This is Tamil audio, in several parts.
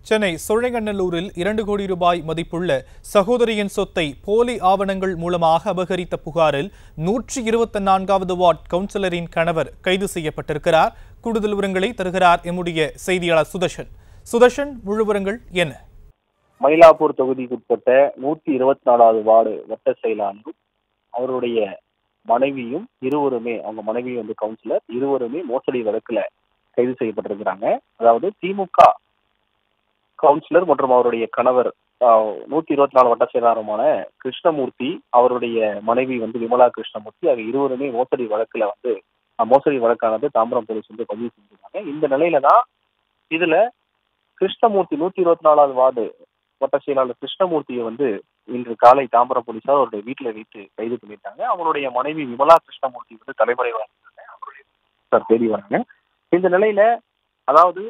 சென்னை சோழைங்கநல்லூரில் இரண்டு கோடி ரூபாய் மதிப்புள்ள சகோதரியின் சொத்தை போலி ஆவணங்கள் மூலமாக அபகரித்த புகாரில் நூற்றி இருபத்தி நான்காவது வார்டு கவுன்சிலரின் கணவர் கைது செய்யப்பட்டிருக்கிறார் கூடுதல் விவரங்களை தருகிறார் எம்முடைய செய்தியாளர் சுதர்ஷன் சுதர்ஷன் முழு விவரங்கள் என்ன மயிலாப்பூர் தொகுதிக்குட்பட்ட நூத்தி இருபத்தி நாலாவது வார்டு வட்ட செயலாளரும் அவருடைய மனைவியும் இருவருமே அவங்க மனைவி வந்து கவுன்சிலர் இருவருமே மோசடி வழக்குல கைது செய்யப்பட்டிருக்கிறாங்க அதாவது திமுக கவுன்சிலர் மற்றும் அவருடைய கணவர் ஆஹ், நூத்தி இருபத்தி நாலு வட்ட செயலாளருமான கிருஷ்ணமூர்த்தி அவருடைய மனைவி வந்து விமலா கிருஷ்ணமூர்த்தி ஆகிய இருவருமே மோசடி வழக்குல வந்து ஆஹ், மோசடி வழக்கானது தாம்பரம் போலீஸ் வந்து பதிவு செஞ்சிருக்காங்க இந்த நிலையில தான் இதுல கிருஷ்ணமூர்த்தி நூத்தி இருபத்தி நாலாவது வார்டு வட்ட செயலாளர் கிருஷ்ணமூர்த்தியை வந்து இன்று காலை தாம்பரம் போலீசார் அவருடைய வீட்டுல வைத்து கைது பண்ணிட்டாங்க அவருடைய மனைவி விமலா கிருஷ்ணமூர்த்தி வந்து தலைமறைவாக இருக்காங்க அவருடைய சார் தேடி வராங்க இந்த நிலையில அதாவது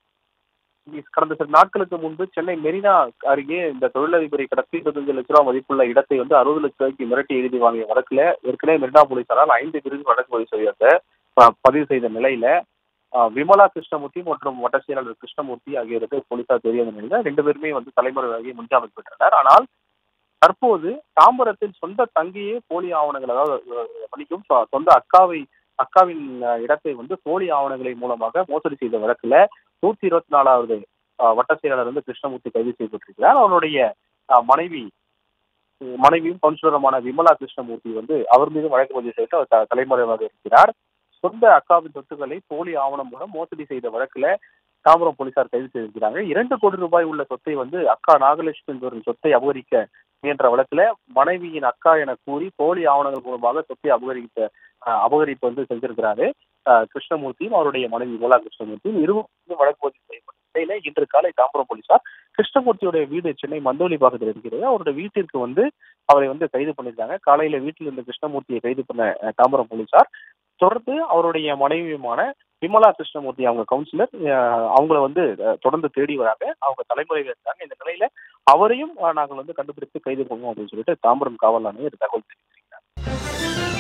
இ- கடந்த சில நாட்களுக்கு முன்பு சென்னை மெரினா அருகே இந்த தொழிலதிபரை கடத்தி இருபத்தஞ்சு லட்ச ரூபாய் மதிப்புள்ள இடத்தை வந்து அறுபது லட்ச ரூபாய்க்கு மிரட்டி எழுதி வாங்கிய வழக்குல ஏற்கனவே மெரினா போலீசாரால் ஐந்து பிரிவு வழக்கு பதிவு செய்ய ப- பதிவு செய்த நிலையில ஆஹ், விமலா கிருஷ்ணமூர்த்தி மற்றும் வட்ட செயலாளர் கிருஷ்ணமூர்த்தி ஆகியோருக்கு போலீசார் தெரிய வந்த நிலையில ரெண்டு பேருமே வந்து தலைமறைவாகி முன்ஜாமீன் பெற்றனர் ஆனால் தற்போது தாம்பரத்தில் சொந்த தங்கையே போலி ஆவணங்கள் அதாவது அஹ், மன்னிக்கவும் சொ- சொந்த அக்காவை அக்காவின் அஹ், இடத்தை வந்து போலி ஆவணங்களின் மூலமாக மோசடி செய்த வழக்குல நூத்தி இருபத்தி நாலாவது அஹ், வட்ட செயலாளர் வந்து கிருஷ்ணமூர்த்தி கைது செய்யப்பட்டிருக்கிறார் அவருடைய அஹ், மனைவி அஹ், மனைவியும் கவுன்சிலருமான விமலா கிருஷ்ணமூர்த்தி வந்து அவர் மீது வழக்கு பதிவு செய்து அவர் த- தலைமறைவாக இருக்கிறார் சொந்த அக்காவின் சொத்துக்களை போலி ஆவணம் மூலம் மோசடி செய்த வழக்குல தாம்பரம் போலீசார் கைது செய்திருக்கிறாங்க இரண்டு கோடி ரூபாய் உள்ள சொத்தை வந்து அக்கா நாகலட்சுமி என்பவரின் சொத்தை அபகரிக்க முயன்ற வழக்குல மனைவியின் அக்கா என கூறி போலி ஆவணங்கள் மூலமாக சொத்தை அபகரித்த அஹ், அபகரிப்பு வந்து செஞ்சிருக்கிறாரு அஹ், கிருஷ்ணமூர்த்தியும் அவருடைய மனைவி கோலா கிருஷ்ணமூர்த்தியும் இருவரும் வழக்கு பதிவு செய்யப்பட்ட நிலையில இன்று காலை தாம்பரம் போலீசார் கிருஷ்ணமூர்த்தியுடைய வீடு சென்னை மந்தோலி பாகத்தில் இருக்கிறது அவருடைய வீட்டிற்கு வந்து அவரை வந்து கைது பண்ணிருக்காங்க காலையில வீட்டில் இருந்த கிருஷ்ணமூர்த்தியை கைது பண்ண அஹ், தாம்பரம் போலீசார் தொடர்ந்து அவருடைய மனைவியுமான விமலா கிருஷ்ணமூர்த்தி அவங்க கவுன்சிலர் அஹ், அவங்கள வந்து அஹ், தொடர்ந்து தேடி வராங்க அவங்க தலைமுறையில் இருக்காங்க இந்த நிலையில அவரையும் அஹ், நாங்கள் வந்து கண்டுபிடித்து கைது பண்ணுவோம் அப்படின்னு சொல்லிட்டு தாம்பரம் காவல் ஆணையர் தகவல் தெரிவிச்சிருக்காங்க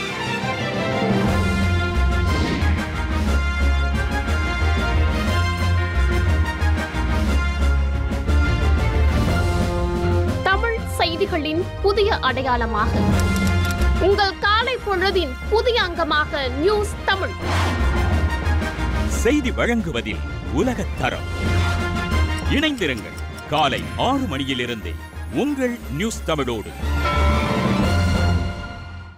தமிழ் செய்திகளின் புதிய அடையாளமாக உங்கள் காலை பொழுதின் புதிய அங்கமாக நியூஸ் தமிழ் செய்தி வழங்குவதில் உலகத் தரம் இணைந்திருங்கள் காலை ஆறு மணியிலிருந்தே உங்கள் நியூஸ் தமிழோடு